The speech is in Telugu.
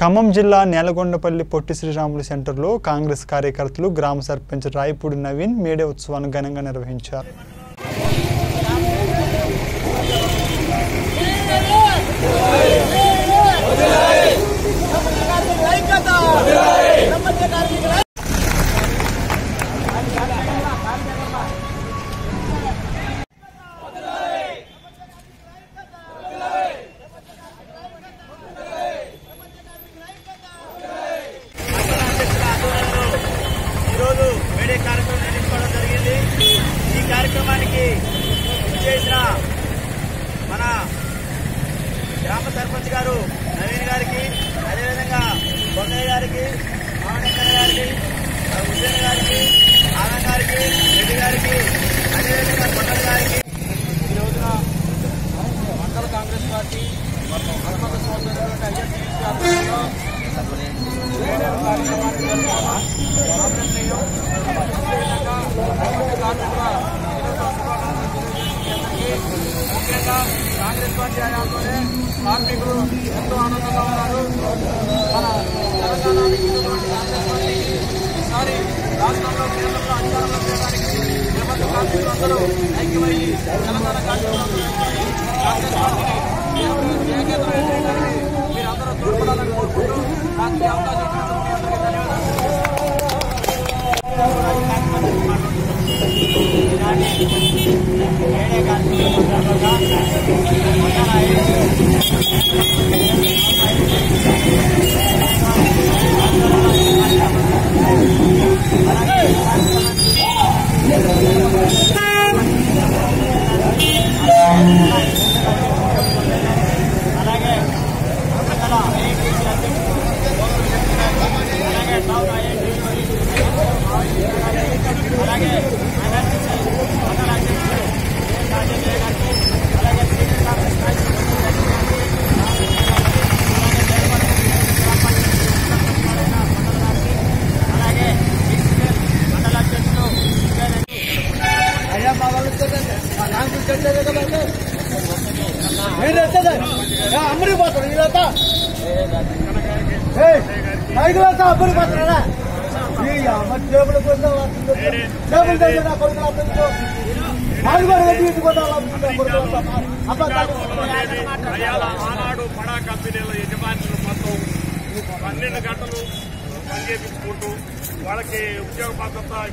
ఖమ్మం జిల్లా నేలగొండపల్లి పొట్టి శ్రీరాములు సెంటర్లో కాంగ్రెస్ కార్యకర్తలు గ్రామ సర్పంచ్ రాయపూడి నవీన్ మేడే ఉత్సవాన్ని ఘనంగా నిర్వహించారు ఈరోజు మేడే కార్యక్రమం నిర్వహించుకోవడం జరిగింది ఈ కార్యక్రమానికి చేసిన మన గ్రామ సర్పంచ్ గారు నవీన్ గారికి అదేవిధంగా బొమ్మయ్య గారికి మామనక్కన గారికి హుసేన్ గారికి ఆనంద్ గారికి రెడ్డి గారికి అదేవిధంగా కొండల గారికి ఈ రోజున మండల కాంగ్రెస్ పార్టీ హనుమంత సోదరుడు ఐఎస్సీ ఆధ్వర్యంలో మేడే కార్యక్రమాన్ని ముఖ్యంగా కాంగ్రెస్ పార్టీ హయాంలోనే కార్మికులు ఎంతో ఆనందంగా ఉన్నారు మన తెలంగాణకి ఉన్నటువంటి కాంగ్రెస్ పార్టీ ఈసారి రాష్ట్రంలో కేంద్రంలో అధికారంలో చేయడానికి నిబంధన కార్మికులందరూ ఐక్యమయ్యి తెలంగాణ కార్మికులందరూ కాంగ్రెస్ పార్టీని ఏకేంద్రం చేయడానికి మీరందరూ తోడ్పడాలని కోరుకుంటూ నాకు ఈ అవకాశం ఇచ్చినందుకు మీ అందరికీ ధన్యవాదాలు అమ్మడి పోతాడు ఇదంతా ఐదు వేల అమ్మడి పోతాడా టేబుల్ టేబుల్ దగ్గర కొడుకు నాలుగు వేల తీసుకుంటా అయాల ఆనాడు బడా కంపెనీల యజమానులు మొత్తం పన్నెండు గంటలు పనిచేపించుకుంటూ వాళ్ళకి ఉద్యోగ భద్రత